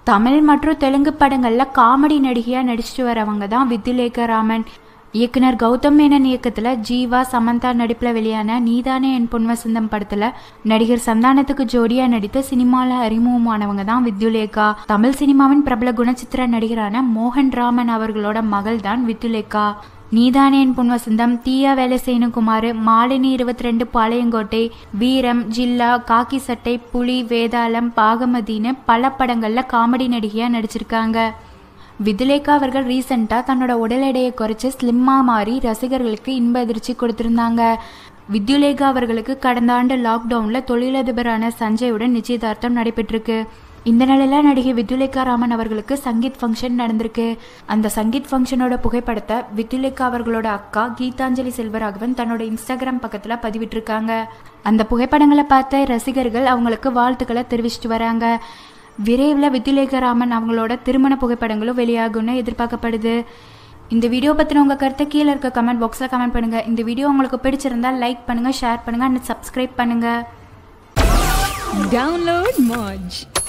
தமிழ் மற்றும் தெலுங்கு படங்களில் காமெடி நடிகையாக நடிச்சிட்டு வரவங்க தான் வித்யுலேகா ராமன் இயக்குனர் கௌதம் மேனன் இயக்கத்தில் ஜீவா சமந்தா நடிப்பில் வெளியான நீதானே என் பொன் வசந்தம் படத்தில் நடிகர் சந்தானத்துக்கு ஜோடியாக நடித்த சினிமாவில் அறிமுகமானவங்க தான் வித்யுலேகா தமிழ் சினிமாவின் பிரபல குணச்சித்திர நடிகரான மோகன் ராமன் அவர்களோட மகள் தான் வித்யுலேகா நீதானே என் பொன் வசந்தம் தீயா வேலை செய்யணும் குமார் மாலினி இருபத்தி ரெண்டு பாளையங்கோட்டை வீரம் ஜில்லா காக்கி சட்டை புலி வேதாளம் பாகமதின்னு பல படங்களில் காமெடி நடிகையாக நடிச்சிருக்காங்க விதுலேகா அவர்கள் ரீசெண்டாக தன்னோட உடல் எடையை குறைச்சி ஸ்லிம்மாக மாறி ரசிகர்களுக்கு இன்ப அதிர்ச்சி கொடுத்துருந்தாங்க வித்யுலேகா அவர்களுக்கு கடந்த ஆண்டு லாக்டவுனில் தொழிலதிபரான சஞ்சயுடன் நிச்சயதார்த்தம் நடைபெற்றிருக்கு இந்த நிலையில நடிகை வித்யுலேகா ராமன் அவர்களுக்கு சங்கீத் ஃபங்க்ஷன் நடந்திருக்கு அந்த சங்கீத் ஃபங்க்ஷனோட புகைப்படத்தை வித்யுலேகா அவர்களோட அக்கா கீதாஞ்சலி செல்வராகவன் தன்னோட இன்ஸ்டாகிராம் பக்கத்தில் பதிவிட்டிருக்காங்க அந்த புகைப்படங்களை பார்த்த ரசிகர்கள் அவங்களுக்கு வாழ்த்துக்களை தெரிவிச்சிட்டு வராங்க விரைவில் வித்யுலேகா ராமன் அவங்களோட திருமண புகைப்படங்களும் வெளியாகும்னு எதிர்பார்க்கப்படுது இந்த வீடியோ பற்றின உங்கள் கருத்தை கீழே இருக்க கமெண்ட் பாக்ஸில் கமெண்ட் பண்ணுங்கள் இந்த வீடியோ உங்களுக்கு பிடிச்சிருந்தா லைக் பண்ணுங்கள் ஷேர் பண்ணுங்கள் அண்ட் சப்ஸ்கிரைப் பண்ணுங்கள் Download Moj.